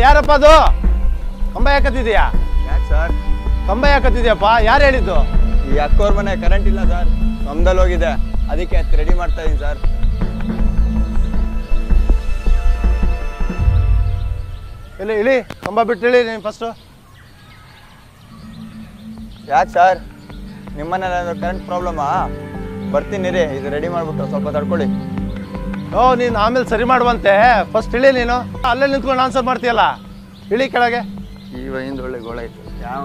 ಯಾರಪ್ಪ ಅದು ಕಂಬ ಯಾಕತ್ತಿದ್ಯಾ ಯಾಕೆ ಸರ್ ಕಂಬ ಯಾಕತ್ತಿದ್ಯಪ್ಪ ಯಾರು ಹೇಳಿದ್ದು ಈ ಅಕ್ಕೋರ್ ಮನೆ ಕರೆಂಟ್ ಇಲ್ಲ ಸರ್ ನಮ್ದಲ್ಲಿ ಹೋಗಿದೆ ಅದಕ್ಕೆ ಅದು ರೆಡಿ ಮಾಡ್ತಾ ಇದೀನಿ ಸರ್ ಇಲ್ಲಿ ಇಳಿ ಕಂಬ ಬಿಟ್ಟು ಇಳಿ ನೀನು ಫಸ್ಟು ಯಾಕೆ ಸರ್ ನಿಮ್ಮನೇಲಿ ಕರೆಂಟ್ ಪ್ರಾಬ್ಲಮಾ ಬರ್ತೀನಿ ರೀ ಇದು ರೆಡಿ ಮಾಡ್ಬಿಟ್ಟು ಸ್ವಲ್ಪ ತಡ್ಕೊಳ್ಳಿ ಓ ನೀನು ಆಮೇಲೆ ಸರಿ ಮಾಡುವಂತೆ ಫಸ್ಟ್ ಇಳಿ ನೀನು ಅಲ್ಲೇ ನಿಂತ್ಕೊಂಡು ಆನ್ಸರ್ ಮಾಡ್ತೀಯಲ್ಲ ಇಳಿ ಕೆಳಗೆ ಈ ವಯಿಂದ ಒಳ್ಳೆ ಗೋಳ ಐತೆ ಯಾವ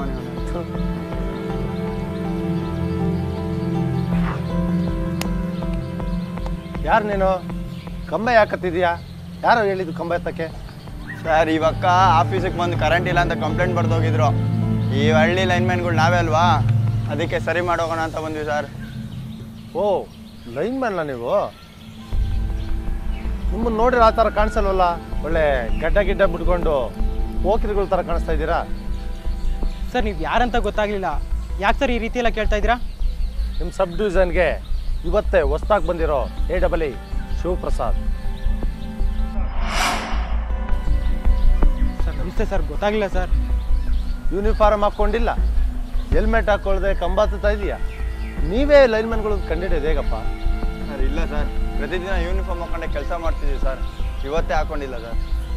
ಯಾರು ನೀನು ಕಂಬ ಯಾಕತ್ತಿದ್ಯಾ ಯಾರು ಹೇಳಿದ್ದು ಕಂಬ ಎತ್ತಕ್ಕೆ ಸರ್ ಇವಕ್ಕ ಆಫೀಸಿಗೆ ಬಂದು ಕರೆಂಟ್ ಇಲ್ಲ ಅಂತ ಕಂಪ್ಲೇಂಟ್ ಬರ್ದೋಗಿದ್ರು ಈ ಹಳ್ಳಿ ಲೈನ್ಮ್ಯಾನ್ಗಳು ನಾವೇ ಅಲ್ವಾ ಅದಕ್ಕೆ ಸರಿ ಮಾಡೋಗೋಣ ಅಂತ ಬಂದ್ವಿ ಸರ್ ಓ ಲೈನ್ ಮ್ಯಾನ್ಲ ನೀವು ನಿಮ್ಮನ್ನು ನೋಡಿದ್ರೆ ಆ ಥರ ಕಾಣಿಸಲ್ವಲ್ಲ ಒಳ್ಳೆ ಗಡ್ಡ ಗಿಡ್ಡ ಬಿಟ್ಕೊಂಡು ಪೋಖ್ರಿಗಳ ಥರ ಕಾಣಿಸ್ತಾ ಇದ್ದೀರಾ ಸರ್ ನೀವು ಯಾರಂತ ಗೊತ್ತಾಗ್ಲಿಲ್ಲ ಯಾಕೆ ಸರ್ ಈ ರೀತಿ ಎಲ್ಲ ಕೇಳ್ತಾ ಇದ್ದೀರಾ ನಿಮ್ಮ ಸಬ್ ಡಿವಿಷನ್ಗೆ ಇವತ್ತೇ ಹೊಸ್ದಾಗಿ ಬಂದಿರೋ A double E Shivaprasad sir ನಮಸ್ತೆ ಸರ್ ಗೊತ್ತಾಗಲಿಲ್ಲ ಸರ್ ಯೂನಿಫಾರ್ಮ್ ಹಾಕ್ಕೊಂಡಿಲ್ಲ ಹೆಲ್ಮೆಟ್ ಹಾಕ್ಕೊಳ್ದೆ ಕಂಬ ಹತ್ತುತ್ತಾ ಇದೆಯಾ ನೀವೇ ಲೈನ್ಮನ್ಗಳು ಕಂಡಿಡಿಯೋದು ಹೇಗಪ್ಪ ಸರ್ ಇಲ್ಲ ಸರ್ ಪ್ರತಿದಿನ ಯೂನಿಫಾರ್ಮ್ ಹಾಕೊಂಡೆ ಕೆಲಸ ಮಾಡ್ತಿದ್ದೀವಿ ಸರ್ ಇವತ್ತೇ ಹಾಕೊಂಡಿಲ್ಲ ಸರ್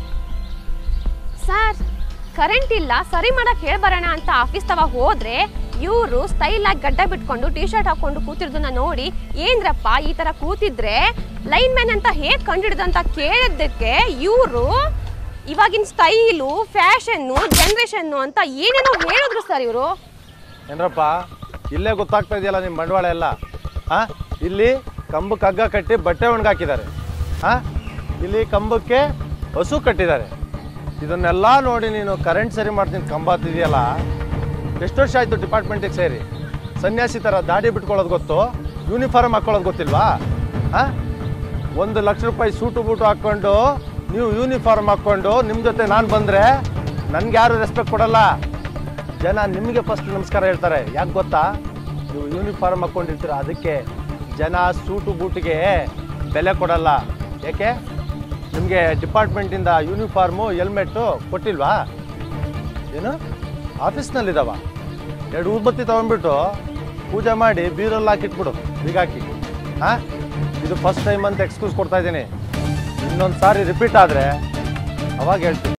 ಸರ್ ಕರೆಂಟ್ ಇಲ್ಲ ಸರಿ ಮಾಡಕ್ ಹೇಳ್ಬರೋಣ ಅಂತ ಆಫೀಸ್ ತವ ಹೋದ್ರೆ ಇವರು ಸ್ಟೈಲ್ ಆಗಿ ಗಡ್ಡ ಬಿಟ್ಕೊಂಡು ಟಿ ಶರ್ಟ್ ಹಾಕೊಂಡು ಕೂತಿರೋದನ್ನ ನೋಡಿ ಏನ್ರಪ್ಪ ಈ ತರ ಕೂತಿದ್ರೆ ಲೈನ್ ಮ್ಯಾನ್ ಅಂತ ಹೇಗ್ ಕಂಡಿಡ್ದು ಅಂತ ಕೇಳಿದ್ದಕ್ಕೆ ಇವರು ಇವಾಗಿನ ಸ್ಟೈಲು ಫ್ಯಾಷನ್ನು ಜನ್ರೇಷನ್ನು ಅಂತ ಏನೇನೋ ಹೇಳಿದ್ರು ಸರ್ ಇವರು ಏನ್ರಪ್ಪ ಇಲ್ಲೇ ಗೊತ್ತಾಗ್ತಾ ಇದೆಯಲ್ಲ ನಿಮ್ಮ ಬಂಡವಾಳ ಎಲ್ಲ ಹಾ ಇಲ್ಲಿ ಕಂಬಕ್ಕೆ ಹಗ್ಗ ಕಟ್ಟಿ ಬಟ್ಟೆ ಒಣಗಾಕಿದ್ದಾರೆ ಹಾ ಇಲ್ಲಿ ಕಂಬಕ್ಕೆ ಹಸು ಕಟ್ಟಿದ್ದಾರೆ ಇದನ್ನೆಲ್ಲ ನೋಡಿ ನೀನು ಕರೆಂಟ್ ಸರಿ ಮಾಡ್ತೀನಿ ಕಂಬ ಹತ್ತಿದೆಯಲ್ಲ ಎಷ್ಟು ವರ್ಷ ಆಯಿತು ಡಿಪಾರ್ಟ್ಮೆಂಟಿಗೆ ಸೇರಿ ಸನ್ಯಾಸಿ ಥರ ದಾಡಿ ಬಿಟ್ಕೊಳ್ಳೋದು ಗೊತ್ತು ಯೂನಿಫಾರ್ಮ್ ಹಾಕ್ಕೊಳ್ಳೋದು ಗೊತ್ತಿಲ್ವಾ ಹಾಂ ಒಂದು ಲಕ್ಷ ರೂಪಾಯಿ ಸೂಟು ಬೂಟು ಹಾಕ್ಕೊಂಡು ನೀವು ಯೂನಿಫಾರ್ಮ್ ಹಾಕ್ಕೊಂಡು ನಿಮ್ಮ ಜೊತೆ ನಾನು ಬಂದರೆ ನನಗೆ ಯಾರು ರೆಸ್ಪೆಕ್ಟ್ ಕೊಡಲ್ಲ ಜನ ನಿಮಗೆ ಫಸ್ಟ್ ನಮಸ್ಕಾರ ಹೇಳ್ತಾರೆ ಯಾಕೆ ಗೊತ್ತಾ ನೀವು ಯೂನಿಫಾರ್ಮ್ ಹಾಕ್ಕೊಂಡಿರ್ತೀರ ಅದಕ್ಕೆ ಜನ ಸೂಟು ಬೂಟಿಗೆ ಬೆಲೆ ಕೊಡಲ್ಲ ಯಾಕೆ ನಿಮಗೆ ಡಿಪಾರ್ಟ್ಮೆಂಟಿಂದ ಯೂನಿಫಾರ್ಮು ಹೆಲ್ಮೆಟ್ಟು ಕೊಟ್ಟಿಲ್ವಾ ಏನು ಆಫೀಸ್ನಲ್ಲಿದ್ದಾವ ಎರಡು ಊದ್ಬತ್ತಿ ತೊಗೊಂಡ್ಬಿಟ್ಟು ಪೂಜೆ ಮಾಡಿ ಬೀರಲ್ಲಿ ಹಾಕಿಟ್ಬಿಡು ಬೀಗಾಕಿ ಹಾಂ ಇದು ಫಸ್ಟ್ ಟೈಮ್ ಅಂತ ಎಕ್ಸ್ಕ್ಯೂಸ್ ಕೊಡ್ತಾ ಇದ್ದೀನಿ ಇನ್ನೊಂದು ಸಾರಿ ರಿಪೀಟ್ ಆದರೆ ಅವಾಗ ಹೇಳ್ತೀನಿ